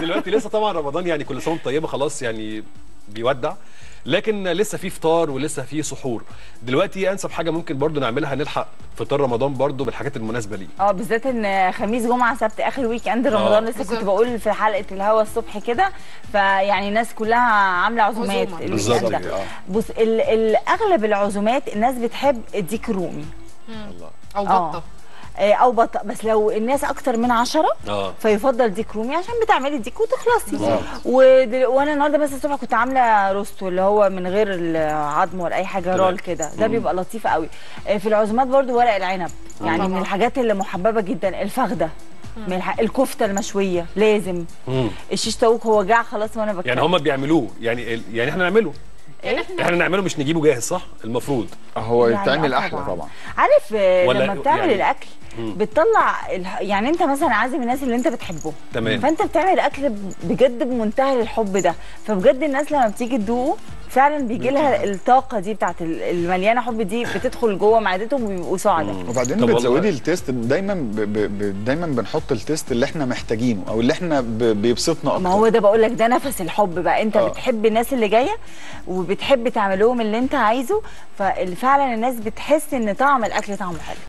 دلوقتي لسه طبعا رمضان يعني كل سنه وانت طيبه خلاص يعني بيودع لكن لسه في فطار ولسه في سحور دلوقتي انسب حاجه ممكن برضو نعملها نلحق فطار رمضان برضو بالحاجات المناسبه ليه اه بالذات ان خميس جمعه سبت اخر ويك اند رمضان آه. لسه كنت بالظبط. بقول في حلقه الهوا الصبح كده فيعني الناس كلها عامله عزومات عزومة. الويك بالظبط. اند ده. بص ال- ال- اغلب العزومات الناس بتحب الديك الرومي او آه. بطه آه، او بط بس لو الناس اكتر من عشرة اه فيفضل ديك رومي عشان بتعملي ديك وتخلصي ودل... وانا النهارده بس الصبح كنت عامله روستو اللي هو من غير العظم ولا اي حاجه تمام. رول كده ده بيبقى لطيف قوي آه، في العزومات برضو ورق العنب يعني من طبعاً. الحاجات اللي محببه جدا الفخده من الح... الكفته المشويه لازم مم. الشيش طاووق هو جاع خلاص وانا بتكلم يعني هم بيعملوه يعني يعني احنا نعمله يعني احنا احنا نعمله مش نجيبه جاهز صح المفروض هو يعني يتعمل آه احلى طبعا عارف آه، ولا لما بتعمل يعني- الاكل بتطلع الح... يعني انت مثلا عازم الناس اللي انت بتحبهم تمام. فانت بتعمل اكل بجد بمنتهى الحب ده فبجد الناس لما بتيجي تدوقه فعلا بيجي لها الطاقه دي بتاعت ال- المليانه حب دي بتدخل جوه معدتهم وبيبقوا سعداء وبعدين طب بتزودي والله. التيست دايما ب... ب... ب... دايما بنحط التيست اللي احنا محتاجينه او اللي احنا ب... بيبسطنا اكتر ما هو ده بقول لك ده نفس الحب بقى انت آه. بتحب الناس اللي جايه وبتحب تعمل لهم اللي انت عايزه ففعلا الناس بتحس ان طعم الاكل طعمه حلو